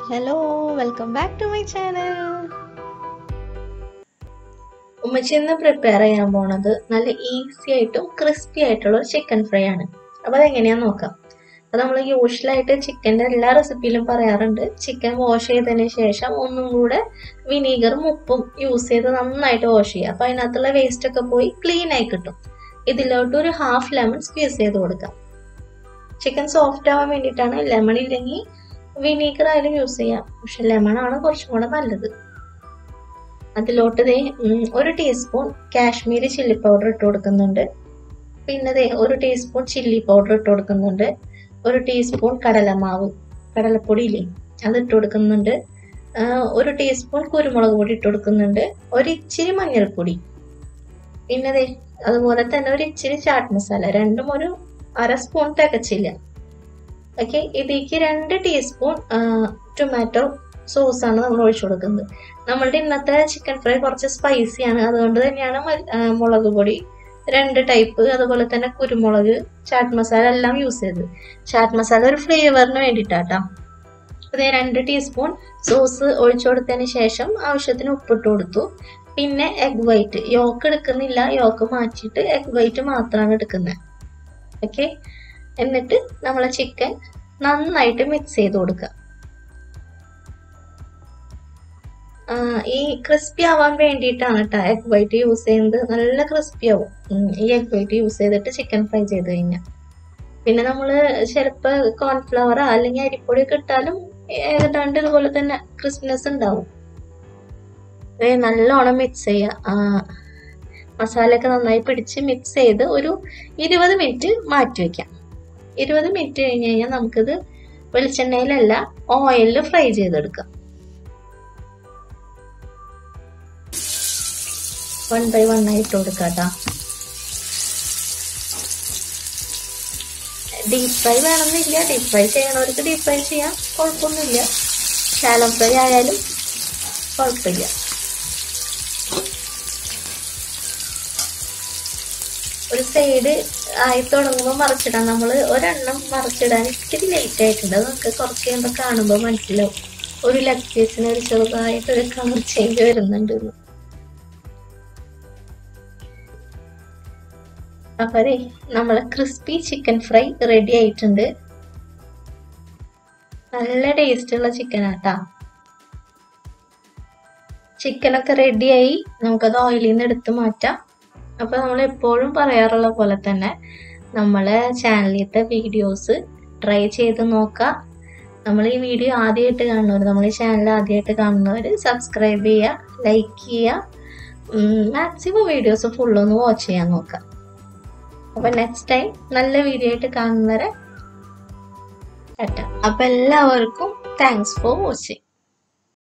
hello welcome back to my channel ഉമ്മച്ചി ഇന്ന് prepare ചെയ്യാൻ പോണത് നല്ല ഈസി ആയിട്ടും ക്രിസ്പി ആയിട്ടുള്ള ഒരു ചിക്കൻ ഫ്രൈ ആണ് അപ്പോൾ അതെങ്ങനെയാന്ന് നോക്കാം അപ്പോൾ നമ്മൾ യൂഷ്വലായിട്ട് ചിക്കൻ്റെ എല്ലാ റെസിപ്പിയിലും പറയാറുണ്ട് ചിക്കൻ വാഷ് ചെയ്തതിന് ശേഷം ഒന്നും കൂടെ വിനീഗറും ഉപ്പും യൂസ് ചെയ്ത് നന്നായിട്ട് വാഷ് ചെയ്യുക അപ്പോൾ അതിനകത്തുള്ള വേസ്റ്റ് ഒക്കെ പോയി ക്ലീൻ ആയി കിട്ടും ഇതിലോട്ട് ഒരു ഹാഫ് ലെമൺ സ്ക്വീസ് ചെയ്ത് കൊടുക്കാം ചിക്കൻ സോഫ്റ്റ് ആവാൻ വേണ്ടിയിട്ടാണ് ലെമൺ ഇല്ലെങ്കിൽ വിനീഗർ ആയാലും യൂസ് ചെയ്യാം പക്ഷെ ലെമൺ ആണ് കുറച്ചും കൂടെ നല്ലത് അതിലോട്ട് ദേ ഉം, ഒരു ടീസ്പൂൺ കാശ്മീരി ചില്ലി പൗഡർ ഇട്ട് കൊടുക്കുന്നുണ്ട് പിന്നെ ദേ ഒരു ടീസ്പൂൺ ചില്ലി പൗഡർ ഇട്ട് കൊടുക്കുന്നുണ്ട് ഒരു ടീസ്പൂൺ കടലമാവ് കടലപ്പൊടി ഇല്ലേ അത് ഇട്ട് കൊടുക്കുന്നുണ്ട് ആ, ഒരു ടീസ്പൂൺ കുരുമുളക് പൊടി ഇട്ട് കൊടുക്കുന്നുണ്ട് ഒരു ഇച്ചിരി മഞ്ഞൾപ്പൊടി പിന്നെ ദേ അതുപോലെ തന്നെ ഒരു ഇച്ചിരി ചാട്ട് മസാല രണ്ടും ഒരു അര സ്പൂൺ തികച്ചില്ല ഓക്കെ ഇതിലേക്ക് രണ്ട് ടീസ്പൂൺ ടൊമാറ്റോ സോസ് ആണ് നമ്മൾ ഒഴിച്ചു കൊടുക്കുന്നത് നമ്മളുടെ ഇന്നത്തെ ചിക്കൻ ഫ്രൈ കുറച്ച് സ്പൈസി ആണ് അതുകൊണ്ട് തന്നെയാണ് മ- ആ, മുളക് പൊടി രണ്ട് ടൈപ്പ് അതുപോലെ തന്നെ കുരുമുളക് ചാറ്റ് മസാല എല്ലാം യൂസ് ചെയ്തത് ചാറ്റ് മസാല ഒരു ഫ്ലേവറിന് വേണ്ടിയിട്ടാട്ടോ അതേ രണ്ട് ടീസ്പൂൺ സോസ് ഒഴിച്ചു കൊടുത്തതിന് ശേഷം ആവശ്യത്തിന് ഉപ്പിട്ട് കൊടുത്തു പിന്നെ എഗ് വൈറ്റ് യോക്ക് എടുക്കുന്നില്ല യോക്ക് മാറ്റിയിട്ട് എഗ് വൈറ്റ് മാത്രമാണ് എടുക്കുന്നത് ഓക്കെ എന്നിട്ട് നമ്മൾ ചിക്കൻ നന്നായിട്ട് മിക്സ് ചെയ്ത് കൊടുക്കുക ആ, ഈ ക്രിസ്പി ആവാൻ വേണ്ടിയിട്ടാണ് കേട്ടോ എഗ് വൈറ്റ് യൂസ് ചെയ്യുന്നത് നല്ല ക്രിസ്പി ആവും ഉം, ഈ എഗ് വൈറ്റ് യൂസ് ചെയ്തിട്ട് ചിക്കൻ ഫ്രൈ ചെയ്ത് കഴിഞ്ഞാൽ പിന്നെ നമ്മൾ ചിലപ്പോൾ കോൺഫ്ലവർ അല്ലെങ്കിൽ അരിപ്പൊടി ഒക്കെ ഇട്ടാലും ഏതാണ്ട് ഇതുപോലെ തന്നെ ക്രിസ്പിനെസ് ഉണ്ടാവും ദേ നല്ലോണം മിക്സ് ചെയ്യുക ആ, മസാലയൊക്കെ നന്നായി പിടിച്ച് മിക്സ് ചെയ്ത് ഒരു ഇരുപത് മിനിറ്റ് മാറ്റി വെക്കാം ഇരുപത് മിനിറ്റ് കഴിഞ്ഞ് കഴിഞ്ഞാൽ നമുക്കിത് വെളിച്ചെണ്ണയിലല്ല ഓയിലിൽ ഫ്രൈ ചെയ്തെടുക്കാം വൺ ബൈ വൺ ആയിട്ട് കൊടുക്കാം കേട്ടോ ഡീപ് ഫ്രൈ വേണമെന്നില്ല ഡീപ് ഫ്രൈ ചെയ്യണവർക്ക് ഡീപ് ഫ്രൈ ചെയ്യാം കുഴപ്പമൊന്നുമില്ല ശാലം ഫ്രൈ ആയാലും കുഴപ്പമില്ല ഒരു സൈഡ് ആയി തുടങ്ങുമ്പോൾ മറിച്ചിടാം നമ്മൾ ഒരെണ്ണം മറിച്ചിടാൻ ഇത്തിരി ലേറ്റ് ആയിട്ടുണ്ട് അത് നമുക്ക് കുറച്ച് കഴിയുമ്പോൾ കാണുമ്പോൾ മനസ്സിലാവും ഒരു ലെഗ് പീസിന് ഒരു ചെറുതായിട്ട് ഒരു കളർ ചേഞ്ച് വരുന്നുണ്ട് എന്ന് അപ്പൊ അതെ നമ്മളെ ക്രിസ്പി ചിക്കൻ ഫ്രൈ റെഡി ആയിട്ടുണ്ട് നല്ല ടേസ്റ്റ് ഉള്ള ചിക്കൻ ആട്ടാ ചിക്കനൊക്കെ റെഡിയായി നമുക്കത് ഓയിലിൽ നിന്ന് എടുത്ത് മാറ്റാം അപ്പൊ നമ്മൾ എപ്പോഴും പറയാറുള്ള പോലെ തന്നെ നമ്മളെ ചാനലിലത്തെ വീഡിയോസ് ട്രൈ ചെയ്ത് നോക്കാം നമ്മൾ ഈ വീഡിയോ ആദ്യമായിട്ട് കാണുന്നവർ നമ്മൾ ഈ ചാനൽ ആദ്യമായിട്ട് കാണുന്നവർ സബ്സ്ക്രൈബ് ചെയ്യുക ലൈക്ക് ചെയ്യുക മാക്സിമം വീഡിയോസ് ഫുള്ളൊന്ന് വാച്ച് ചെയ്യാൻ നോക്കാം അപ്പൊ നെക്സ്റ്റ് ടൈം നല്ല വീഡിയോ ആയിട്ട് കാണുന്നവരെ ടാറ്റ അപ്പൊ എല്ലാവർക്കും താങ്ക്സ് ഫോർ വാച്ചിങ്